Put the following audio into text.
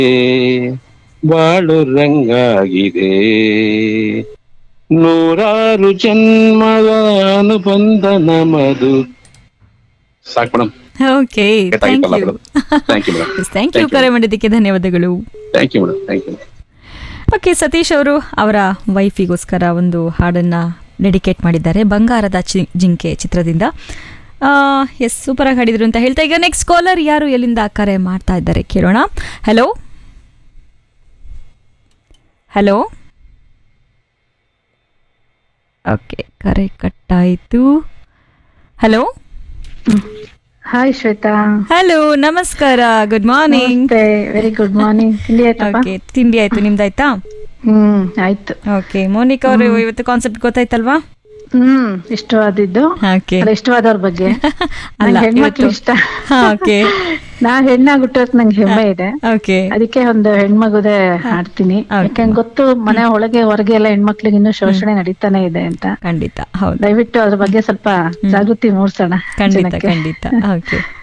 ಬಾಳು ರಂಗಾಗಿದೆ ನೂರಾರು ಜನ್ಮದ ಅನುಬಂಧ ನಮದು ಸಾಕು madam okay thank you thank you madam thank you ಕರೆ ಮಾಡಿದ್ದಕ್ಕೆ ಧನ್ಯವಾದಗಳು thank you madam thank you okay Satish ಅವರು ಅವರ ವೈಫಿಗೋಸ್ಕರ ಒಂದು ಹಾಡನ್ನ ಡೆಡಿಕೇಟ್ ಮಾಡಿದ್ದಾರೆ ಬಂಗಾರದ ಚಿ- ಜಿಂಕೆ ಚಿತ್ರದಿಂದ ಎಸ್ ಸೂಪರ್ ಆಗಿ ಹಾಡಿದ್ರು ಅಂತ ಹೇಳ್ತಾ ಈಗ ನೆಕ್ಸ್ಟ್ ಕಾಲರ್ ಯಾರು ಎಲ್ಲಿಂದ ಕರೆ ಮಾಡ್ತಾ ಇದ್ದಾರೆ ಕೇಳೋಣ ಹಲೋ ಹಲೋ ಓಕೆ ಕರೆ ಕಟ್ಟಾಯಿತು ಹಲೋ ಹಾಯ್ ಶ್ವೇತಾ ಹಲೋ ನಮಸ್ಕಾರ good morning very good morning ತಿಂಡಿ ಆಯ್ತಪ್ಪ ಓಕೆ ತಿಂಡಿ ಆಯ್ತು ನಿಮ್ದಾಯ್ತಾ ಹ್ಮ್ ಆಯ್ತು ಓಕೆ ಮೋನಿಕಾ ಅವರು ಇವತ್ತು ಕಾನ್ಸೆಪ್ಟ್ ಗೊತ್ತಾಯ್ತಲ್ವಾ ಹ್ಮ್ ಇಷ್ಟವಾದಿದ್ದು ಓಕೆ ಅಲ್ಲ, ಇಷ್ಟವಾದವ್ರ ಬಗ್ಗೆ ಅಲ್ಲ ನಂಗೆ ಹೆಣ್ಮಕ್ಳು ಇವತ್ತು- ಇಷ್ಟ ಹಾ, ಓಕೆ ನಾ ಹೆಣ್ಣಾಗ್ ಹುಟ್ಟೋಕ್ ನಂಗೆ ಹೆಮ್ಮೆ ಇದೆ ಓಕೆ ಅದಕ್ಕೆ ಒಂದು ಹೆಣ್ಮಗುದೇ ಹಾಡ್ತೀನಿ Okay. ಯಾಕಂದ್ರೆ ಗೊತ್ತು ಮನೆ ಒಳಗೆ ಹೊರಗೆ ಎಲ್ಲ ಹೆಣ್ಮಕ್ಳಿಗೆ ಇನ್ನೂ ಶೋಷಣೆ ನಡೀತಾನೆ ಇದೆ ಅಂತ ಖಂಡಿತ ಹೌದು ದಯವಿಟ್ಟು ಅದ್ರ ಬಗ್ಗೆ ಸ್ವಲ್ಪ ಜಾಗೃತಿ ಮೂಡ್ಸೋಣ ಖಂಡಿತ ಜನಕ್ಕೆ. ಖಂಡಿತ ಓಕೆ